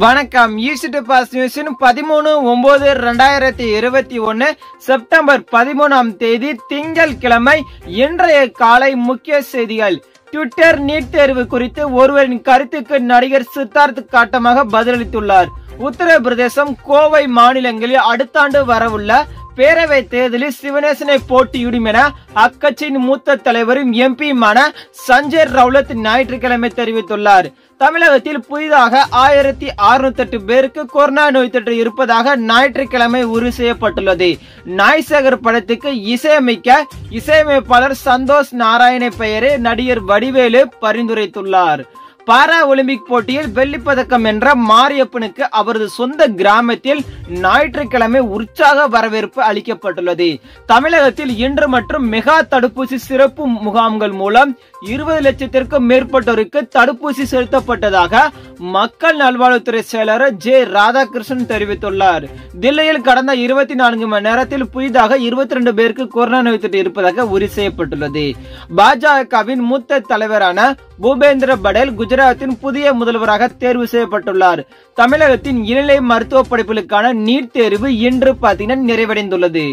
வணக்கம் east pass நியூஸின் பதிமூணு ஒன்பது ரெண்டாயிரத்தி இருபத்தி ஒன்னு செப்டம்பர் பதிமூணாம் தேதி திங்கட்கிழமை இன்றைய காலை முக்கிய செய்திகள் ட்விட்டர் நீட் தேர்வு குறித்து ஒருவரின் கருத்துக்கு நடிகர் சித்தார்த் காட்டமாக பதிலளித்துள்ளார் உத்தரப்பிரதேசம் கோவை மாநிலங்களில் அடுத்த ஆண்டு வரவுள்ள பேரவை தேர்தலில் சிவனேசனை போட்டியிடும் என அக்கட்சியின் மூத்த தலைவரும் எம்பியுமான சஞ்சய் ரவுலத் ஞாயிற்றுக்கிழமை தெரிவித்துள்ளார் தமிழகத்தில் புதிதாக ஆயிரத்தி அறுநூத்தி எட்டு பேருக்கு கொரோனா நோய் தொற்று இருப்பதாக ஞாயிற்றுக்கிழமை உறுதி செய்யப்பட்டுள்ளது நாய்சேகர் படத்துக்கு இசையமைக்க இசையமைப்பாளர் சந்தோஷ் நாராயண பெயரை நடிகர் வடிவேலு பரிந்துரைத்துள்ளார் பாரா ஒலிம்பிக் போட்டியில் வெள்ளிப்பதக்கம் வென்ற மாரியப்பனுக்கு அவரது சொந்த கிராமத்தில் ஞாயிற்றுக்கிழமை உற்சாக வரவேற்பு அளிக்கப்பட்டுள்ளது தமிழகத்தில் இன்று மற்றும் மெகா தடுப்பூசி சிறப்பு முகாம்கள் மூலம் இருபது லட்சத்திற்கும் மேற்பட்டோருக்கு தடுப்பூசி செலுத்தப்பட்டதாக மக்கள் நல்வாழ்வுத்துறை செயலர் ஜே ராதாகிருஷ்ணன் தெரிவித்துள்ளார் தில்லியில் கடந்த இருபத்தி நான்கு மணி நேரத்தில் புதிதாக இருபத்தி ரெண்டு பேருக்கு கொரோனா நோய் தொற்று இருப்பதாக உறுதி செய்யப்பட்டுள்ளது பாஜகவின் மூத்த தலைவரான பூபேந்திர படேல் குஜராத்தின் புதிய முதல்வராக தேர்வு செய்யப்பட்டுள்ளார் தமிழகத்தின் இளநிலை மருத்துவ படிப்புகளுக்கான நீட் தேர்வு இன்று பார்த்தீங்கன்னா நிறைவடைந்துள்ளது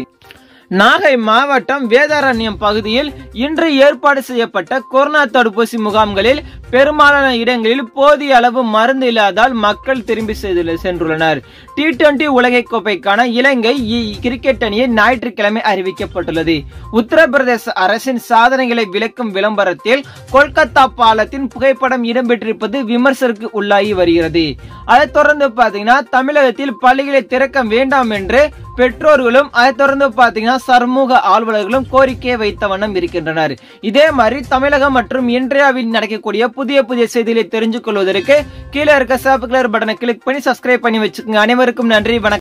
நாகை மாவட்டம் வேதாரண்யம் பகுதியில் இன்று ஏற்பாடு செய்யப்பட்ட கொரோனா தடுப்பூசி முகாம்களில் பெரும்பாலான இடங்களில் போதிய அளவு மருந்து இல்லாதால் மக்கள் திரும்பி சென்றுள்ளனர் டி டுவெண்டி உலகை கோப்பைக்கான இலங்கை கிரிக்கெட் அணியை ஞாயிற்றுக்கிழமை அறிவிக்கப்பட்டுள்ளது உத்தரப்பிரதேச அரசின் சாதனைகளை விளக்கும் விளம்பரத்தில் கொல்கத்தா பாலத்தின் புகைப்படம் இடம்பெற்றிருப்பது விமர்சனருக்கு உள்ளாகி வருகிறது அதைத் தொடர்ந்து பாத்தீங்கன்னா தமிழகத்தில் பள்ளிகளை திறக்க வேண்டாம் என்று பெற்றோர்களும் அதை தொடர்ந்து பாத்தீங்கன்னா சமூக ஆர்வலர்களும் கோரிக்கை வைத்த வண்ணம் இருக்கின்றனர் இதே மாதிரி தமிழகம் மற்றும் இந்தியாவில் நடக்கக்கூடிய புதிய புதிய செய்திகளை தெரிஞ்சு கொள்வதற்கு கீழே இருக்க சப்ஸ்கிரைப் பட்டனை கிளிக் பண்ணி சப்ஸ்கிரைப் பண்ணி வச்சுக்கோங்க அனைவருக்கும் நன்றி வணக்கம்